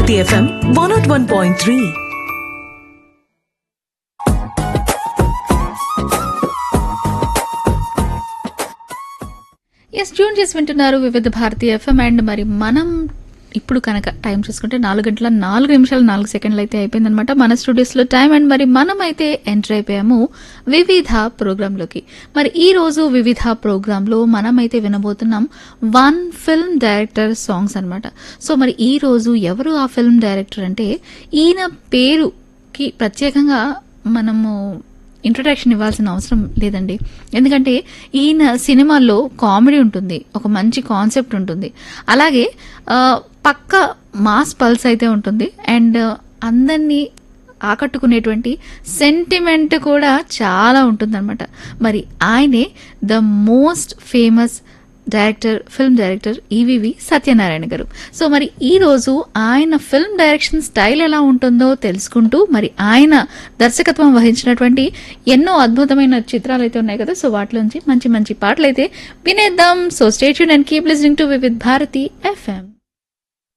Bharati FM one not one point three ఎస్ tune చేసి వింటున్నారు వివిధ భారతీయ ఎఫ్ఎం అండ్ మరి మనం ఇప్పుడు కనుక టైం చూసుకుంటే నాలుగు గంటల నాలుగు నిమిషాలు నాలుగు సెకండ్లు అయితే అయిపోయిందనమాట మన స్టూడియోస్లో టైం అండ్ మరి మనం అయితే ఎంటర్ అయిపోయాము వివిధ ప్రోగ్రాంలోకి మరి ఈ రోజు వివిధ ప్రోగ్రాంలో మనం అయితే వినబోతున్నాం వన్ ఫిల్మ్ డైరెక్టర్ సాంగ్స్ అన్నమాట సో మరి ఈ రోజు ఎవరు ఆ ఫిల్మ్ డైరెక్టర్ అంటే ఈయన పేరుకి ప్రత్యేకంగా మనము ఇంట్రొడక్షన్ ఇవ్వాల్సిన అవసరం లేదండి ఎందుకంటే ఈయన సినిమాల్లో కామెడీ ఉంటుంది ఒక మంచి కాన్సెప్ట్ ఉంటుంది అలాగే ఆ, పక్క మాస్ పల్స్ అయితే ఉంటుంది అండ్ అందరినీ ఆకట్టుకునేటువంటి సెంటిమెంట్ కూడా చాలా ఉంటుందన్నమాట మరి ఆయనే the most famous director film director EVV Satyanarayana garu so మరి ఈ రోజు ఆయన ఫిల్మ్ డైరెక్షన్ స్టైల్ ఎలా ఉంటుందో తెలుసుకుంటూ మరి ఆయన దర్శకత్వం వహించినటువంటి ఎన్నో అద్భుతమైన చిత్రాలు అయితే ఉన్నాయి కదా సో వాటిలోంచి మంచి మంచి పాటలు అయితే వినేద్దాం so stay tune and keep listening to with Bharati FM